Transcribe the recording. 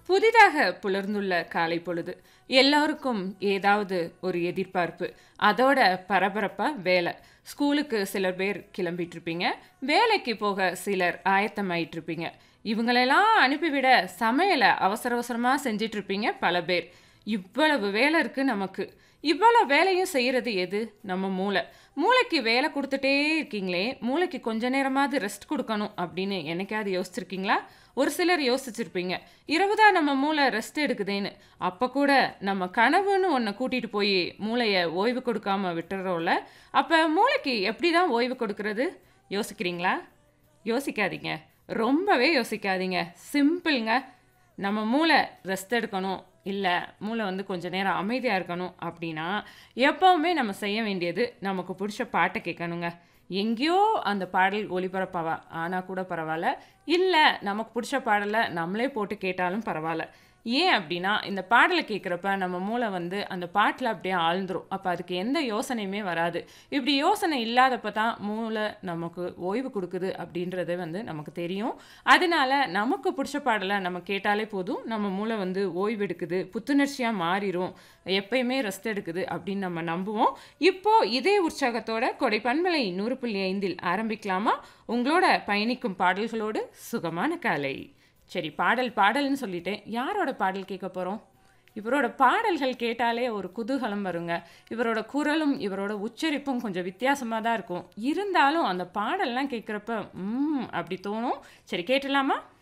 புதிதாக புலர்ந்துள்ள காலை பொழுது எல்லாருக்கும் ஏதாவது ஒரு எதிர்பார்ப்பு அதோட பரபரப்பா வேலை ஸ்கூலுக்கு சிலர் பேர் கிளம்பிட்டு இருப்பீங்க வேலைக்கு போக சிலர் ஆயத்தமாயிட்டு இருப்பீங்க இவங்களெல்லாம் அனுப்பிவிட சமையலை அவசர அவசரமாக செஞ்சிட்டு இருப்பீங்க பல பேர் இவ்வளவு வேலை இருக்கு நமக்கு இவ்வளோ வேலையும் செய்கிறது எது நம்ம மூளை மூளைக்கு வேலை கொடுத்துட்டே இருக்கீங்களே மூளைக்கு கொஞ்ச நேரமாவது ரெஸ்ட் கொடுக்கணும் அப்படின்னு என்னைக்காவது யோசிச்சிருக்கீங்களா ஒரு சிலர் யோசிச்சிருப்பீங்க இரவு தான் நம்ம மூளை ரெஸ்ட் எடுக்குதேன்னு அப்போ கூட நம்ம கனவுன்னு ஒன்றை கூட்டிகிட்டு போய் மூளையை ஓய்வு கொடுக்காம விட்டுறோம்ல அப்போ மூளைக்கு எப்படி தான் ஓய்வு கொடுக்கறது யோசிக்கிறீங்களா யோசிக்காதீங்க ரொம்பவே யோசிக்காதீங்க சிம்பிளுங்க நம்ம மூளை ரெஸ்ட் எடுக்கணும் இல்லை மூளை வந்து கொஞ்ச நேரம் அமைதியாக இருக்கணும் அப்படின்னா எப்போவுமே நம்ம செய்ய வேண்டியது நமக்கு பிடிச்ச பாட்டை கேட்கணுங்க எங்கேயோ அந்த பாடல் ஒளிபரப்பாவா ஆனால் கூட பரவாயில்ல இல்லை நமக்கு பிடிச்ச பாடலை நம்மளே போட்டு கேட்டாலும் பரவாயில்ல ஏன் அப்படின்னா இந்த பாடலை கேட்குறப்ப நம்ம மூளை வந்து அந்த பாட்டில் அப்படியே ஆழ்ந்துரும் அப்போ அதுக்கு எந்த யோசனையுமே வராது இப்படி யோசனை இல்லாதப்ப தான் மூளை நமக்கு ஓய்வு கொடுக்குது அப்படின்றது வந்து நமக்கு தெரியும் அதனால நமக்கு பிடிச்ச பாடலை நம்ம கேட்டாலே போதும் நம்ம மூளை வந்து ஓய்வு எடுக்குது புத்துணர்ச்சியாக மாறிடும் எப்பயுமே ரெஸ்ட் எடுக்குது அப்படின்னு நம்ம நம்புவோம் இப்போ இதே உற்சாகத்தோட கொடை பண்பலை நூறு புள்ளி ஐந்தில் ஆரம்பிக்கலாமா உங்களோட பயணிக்கும் பாடல்களோடு சுகமான காலை சரி பாடல் பாடல்னு சொல்லிட்டேன் யாரோட பாடல் கேட்க போகிறோம் இவரோட பாடல்கள் கேட்டாலே ஒரு குதூகலம் வருங்க இவரோட குரலும் இவரோட உச்சரிப்பும் கொஞ்சம் வித்தியாசமாக தான் இருக்கும் இருந்தாலும் அந்த பாடல்லாம் கேட்குறப்ப ம் அப்படி தோணும் சரி கேட்டுடலாமா